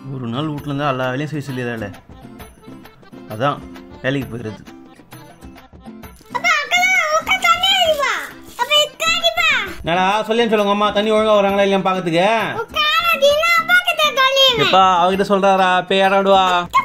ஒரு நாள் வீட்டில் இருந்தால் எல்லா வேலையும் செய்ய சொல்லிடுறாள் அதான் வேலைக்கு போயிடுறது என்னடா சொல்லேன்னு சொல்லுங்க அம்மா தண்ணி ஒழுங்கா வராங்களா இல்லையா பார்க்கறதுக்கு எப்பா அவகிட்ட சொல்றாரா பேயாடாடுவா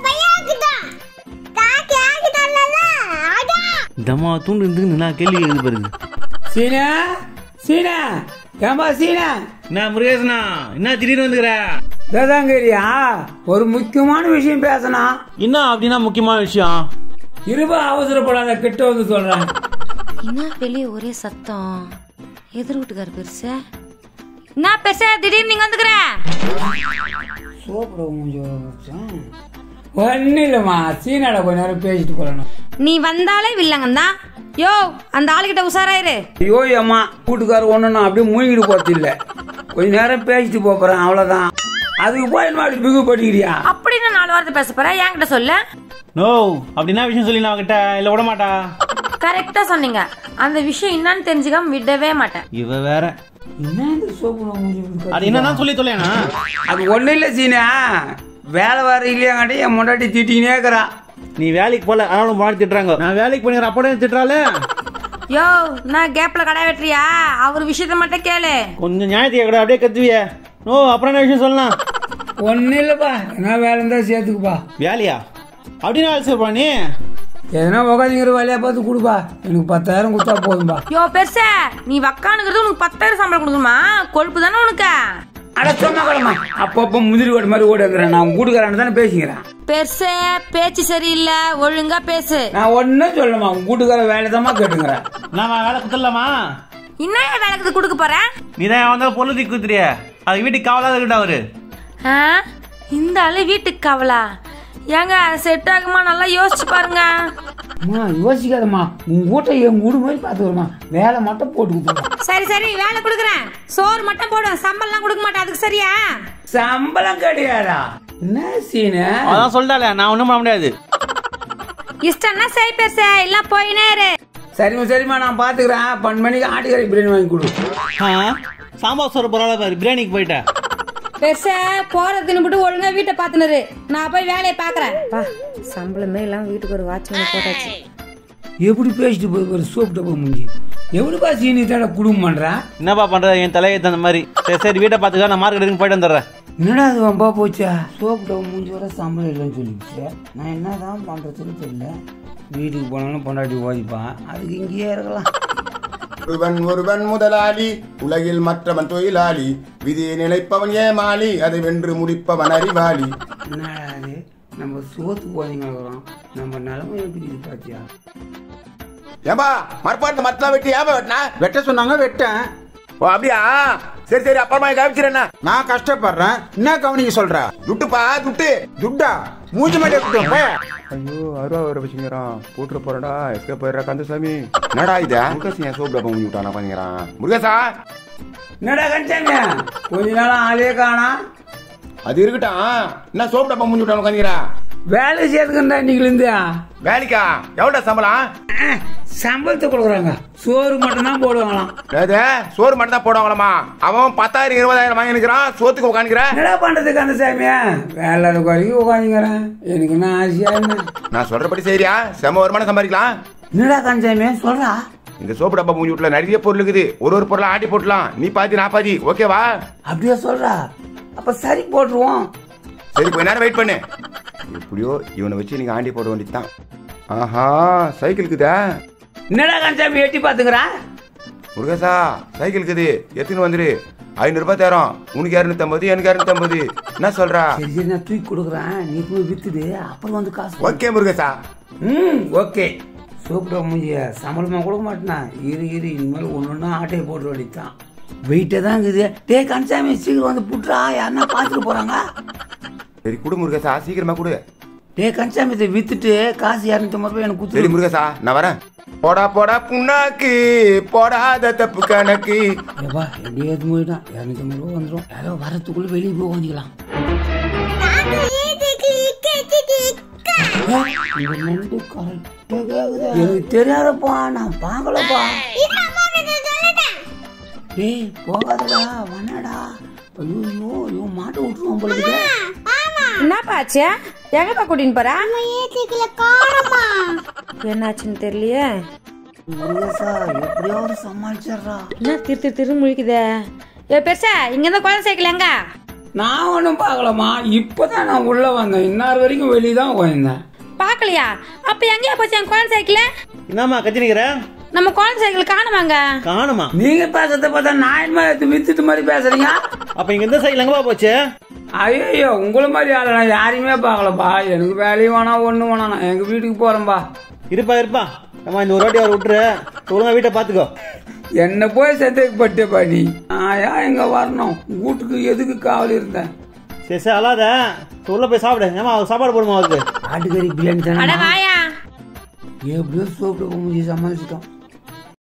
தம்மா தூண்டு இருந்து நான் கேள்வி எழுது பாருங்க சீனா சீனா ஏம்பா சீனா என்ன முருகேசனா என்ன திடீர்னு வந்துக்கிற வேதாங்கரியா ஒரு முக்கியமான விஷயம் பேசணும் என்ன அப்படின்னா முக்கியமான விஷயம் இருபா அவசரப்படாத கிட்ட வந்து சொல்றேன் என்ன வெளியே ஒரே சத்தம் எதிர் வீட்டுக்கார பெருசா என்ன பெருசா திடீர்னு நீங்க வந்துக்கிற சோப்பட முடிஞ்சு ஒன்னும் இல்லம்மா சீனாட கொஞ்ச நேரம் பேசிட்டு போறணும் நீ வந்தாலே வில்லங்க தான் யோ அந்த ஆளுகிட்ட உஷாராயிரு ஐயோ அம்மா வீட்டுக்காரர் ஒண்ணு நான் அப்படியே மூழ்கிட்டு போறது இல்ல கொஞ்ச நேரம் பேசிட்டு போப் போறேன் அவ்வளவுதான் அதுக்கு போய் என்ன அப்படி பிகு பண்ணிக்கிறியா அப்படின்னு நாலு வாரத்தை பேச போற என்கிட்ட சொல்ல நோ அப்படின்னா விஷயம் சொல்லி நான் அவகிட்ட இல்லை விட மாட்டா கரெக்டா சொன்னீங்க அந்த விஷயம் என்னன்னு தெரிஞ்சுக்காம விடவே மாட்டேன் இவ வேற என்ன இந்த சோப்பு மூஞ்சி அது என்னதான் சொல்லி தொலையனா அது ஒண்ணும் இல்ல சீனா வேலை வர இல்லையாங்காட்டி என் முன்னாடி திட்டினே இருக்கிறான் நீ வேலைக்கு போல அதனால மாடி திட்டுறாங்க நான் வேலைக்கு பண்ணிடுற அப்படே திட்டுறாளே யோ நான் கேப்ல கடை வெட்டுறியா அவர் விஷயத்த மட்டும் கேளு கொஞ்சம் நியாயத்தை கூட அப்படியே கத்துவிய நோ அப்புறம் என்ன விஷயம் சொல்லலாம் ஒன்னும் இல்லப்பா என்ன வேலை இருந்தா சேர்த்துக்குப்பா வேலையா அப்படின்னு வேலை செய்ப்பா நீ எதனா உக்காந்துங்கிற வேலையா பார்த்து கொடுப்பா எனக்கு பத்தாயிரம் கொடுத்தா போதும்பா யோ பெருசா நீ வக்கானுங்கிறது உனக்கு பத்தாயிரம் சம்பளம் கொடுக்கணுமா கொழுப்பு தானே உனக்கு அட சொன்ன கிழமை அப்பப்போ முதிரி ஓடு மாதிரி ஓடி வந்துடுறேன் நான் கூட்டுக்காரன் தானே பேசிக்கிறேன் பெருசே பேச்சு சரியில்லை ஒழுங்கா பேசு நான் ஒன்னும் சொல்லமா உன் கூட்டுக்கார வேலை தான் கேட்டுங்கிறேன் நாம வேலை குத்தலாமா என்ன வேலைக்கு கொடுக்க போற நீ தான் வந்தாலும் பொருள் தூக்கி குத்துறிய அது வீட்டுக்கு காவலாத இருக்கட்டும் அவரு ஆ? இந்த ஆளு வீட்டுக்கு கவலா ஏங்க செட் ஆகுமா நல்லா யோசிச்சு பாருங்க அம்மா யோசிக்காதம்மா உன் கூட்ட என் வீடு மாதிரி பார்த்து வருமா வேலை மட்டும் போட்டு கொடுத்துருமா சரி சரி வேலை கொடுக்குறேன் சோறு மட்டும் போடுவேன் சம்பளம்லாம் கொடுக்க மாட்டேன் அதுக்கு சரியா சம்பளம் கிடையாதா என்ன சீனு அதான் சொல்லிட்டால நான் ஒண்ணும் பண்ண முடியாது இஷ்டம்னா சரி பெருசே எல்லாம் போயினே இரு சரிம்மா சரிம்மா நான் பாத்துக்கிறேன் பன்னெண்டு மணிக்கு ஆட்டுக்கறி பிரியாணி வாங்கி கொடு ஆ? சாம்பார் சோறு பரவாயில்ல பாரு பிரியாணிக்கு போயிட்டேன் பெருசா போறதுன்னு மட்டும் ஒழுங்கா வீட்டை பாத்துனரு நான் போய் வேலையை பாக்குறேன் சம்பளமே எல்லாம் வீட்டுக்கு ஒரு வாட்ச்மேன் போட்டாச்சு எப்படி பேசிட்டு போய் ஒரு சோப்பு டப்பா முடிஞ்சு எப்படிப்பா சீனி தட குடும்பம் பண்றேன் என்னப்பா பண்ற என் தலையை தகுந்த மாதிரி சரி சரி வீட்டை பார்த்துக்கா நான் மார்க்கெட்டுக்கு போயிட்டு வந்துடுறேன் என்னடா அது வம்பா போச்சா சோப்பு டப்பா முடிஞ்சு வர சம்பளம் இல்லைன்னு சொல்லிடுச்சு நான் என்னதான் பண்றதுன்னு தெரியல வீட்டுக்கு போனாலும் பொண்டாட்டி ஓதிப்பான் அதுக்கு இங்கேயே இருக்கலாம் ஒருவன் ஒருவன் முதலாளி உலகில் மற்றவன் தொழிலாளி விதியை நினைப்பவன் ஏமாளி அதை வென்று முடிப்பவன் அறிவாளி என்னடா அது நம்ம சோத்து போதிங்கிறோம் நம்ம நிலைமை எப்படி இது பாத்தியா ஏம்பா மறுபாட்டு மத்தலாம் வெட்டி ஏமா வெட்டினா வெட்ட சொன்னாங்க வெட்டேன் ஓ அப்படியா சரி சரி அப்புறமா கவிச்சிருந்தா நான் கஷ்டப்படுறேன் என்ன கவனிக்க சொல்ற துட்டுப்பா துட்டு துட்டா மூஞ்சி மாட்டே கொடுத்தோம் போய் ஐயோ அருவா வர வச்சுங்கிறான் போட்டுற போறடா எஸ்கே போயிடுறா கந்தசாமி என்னடா இது முருகேசன் என் சோப்பு டப்பா முடிஞ்சு விட்டானா பண்ணிக்கிறான் முருகேசா என்னடா கஞ்சாங்க கொஞ்ச நாள் ஆளே காணா அது இருக்கட்டும் என்ன சோப்பு டப்பா முடிஞ்சு விட்டானு உட்காந்துக்கிறா வேலை செய்யறதுக்குண்டா இன்னைக்கு இருந்து வேலைக்கா எவ்வளோ சம்பளம் சம்பளத்தை கொடுக்குறாங்க சோறு மட்டும் தான் போடுவாங்களாம் ஏது சோறு மட்டும் தான் போடுவாங்களாமா அவன் பத்தாயிரம் இருபதாயிரம் வாங்கி நிற்கிறான் சோத்துக்கு உட்காந்துக்கிற என்னடா பண்றதுக்கு அந்த சாமியா வேலை குறைக்கு உட்காந்துங்கிறேன் எனக்கு என்ன ஆசையா என்ன நான் சொல்றபடி சரியா செம வருமானம் சம்பாதிக்கலாம் என்னடா கஞ்சாமியா சொல்றா இந்த சோப்பு டப்பா மூஞ்சி வீட்டுல நிறைய பொருள் இருக்குது ஒரு ஒரு பொருளை ஆட்டி போட்டுலாம் நீ பாதி நான் பாதி ஓகேவா அப்படியே சொல்றா அப்ப சரி போட்டுருவோம் சரி கொஞ்ச நேரம் வெயிட் பண்ணு எப்படியோ இவனை வச்சு நீங்க ஆண்டி போட வேண்டியதுதான் ஆஹா சைக்கிள் இருக்குதா என்னடா கஞ்சாமி எட்டி பாத்துக்கிறா முருகேசா சைக்கிள் இருக்குது எத்தனை வந்துரு ஐநூறு ரூபாய் தரோம் உனக்கு இரநூத்தம்பது எனக்கு இரநூத்தம்பது என்ன சொல்றா சரி சரி நான் தூக்கி கொடுக்குறேன் நீ போய் வித்துடு அப்புறம் வந்து காசு கொடு. ஓகே முருகேசா ம் ஓகே சூப்பரா முடிய சம்பளமா கொடுக்க மாட்டேனா இரு இரு இனிமேல் ஒன்று ஒன்றா ஆட்டையை போட்டு வேண்டியதான் வெயிட்டே தான் இருக்குது டே கன்சாமி சீக்கிரம் வந்து புட்றா யாருன்னா பார்த்துட்டு போறாங்க சரி கொடு முருகேசா சீக்கிரமா கொடு டே கன்சாமி இதை வித்துட்டு காசு இரநூத்தம்பது ரூபாய் எனக்கு சரி குத்து முருகேசா நான் வரேன் போடா போடா புண்ணாக்கு போடாத தப்பு கணக்கு ஏப்பா எப்படியே எடுத்து போயிட்டான் இரநூத்தம்பது ரூபா வந்துடும் யாரோ வரத்துக்குள்ள வெளியே போய் வாங்கிக்கலாம் இந்த நண்டு correct ஆ கேக்குதே. எனக்கு தெரியாதப்பா நான் பார்க்கலப்பா டேய் போகாதடா வனடா ஐயோ ஐயோ ஐயோ மாட்டை விட்டுருவோம் போல இருக்குது ஆச்சு எங்கப்பா கூட்டின்னு போறா ஏத்திக்கல காணமா என்னாச்சுன்னு தெரியலையே முருகேசா எப்படியாவது சமாளிச்சிடுறா என்ன திரு திரு திரு முழிக்குதே ஏ பெருசா இங்க இருந்தா குழந்தை சைக்கிள் எங்க நான் ஒன்றும் பார்க்கலம்மா இப்போதான் நான் உள்ள வந்தேன் இன்னார் வரைக்கும் வெளியே தான் போயிருந்தேன் பாக்கலையா அப்ப எங்கேயா போச்சு என் குழந்தை சைக்கிள் என்னம்மா கத்தி நிக்கிற நம்ம குழந்தை சைக்கிள் காணுமாங்க காணுமா நீங்க பேசுறத பார்த்தா நான் மாதிரி எடுத்து வித்துட்டு மாதிரி பேசுறீங்க அப்ப இங்க இந்த சைக்கிள் எங்கப்பா போச்சு ஐயோ உங்களை மாதிரி ஆளை நான் யாரையுமே பார்க்கலப்பா எனக்கு வேலையும் வேணாம் ஒன்றும் வேணாம் நான் எங்க வீட்டுக்கு போறேன்பா இருப்பா இருப்பா அம்மா இந்த ஒரு வாட்டி அவர் விட்டுரு ஒழுங்கா வீட்டை பாத்துக்கோ என்ன போய் செத்துக்கு பட்டேப்பா நீ நான் ஏன் எங்க வரணும் வீட்டுக்கு எதுக்கு காவல் இருந்தேன் சரி சரி அல்லாத உள்ள போய் சாப்பிடு ஏமா அவருக்கு சாப்பாடு போடுமா அவருக்கு ஆட்டுக்கறி பிரியாணி அட தானே வாயா எப்படியோ சோப்பு முடிஞ்சு சமாளிச்சிட்டோம்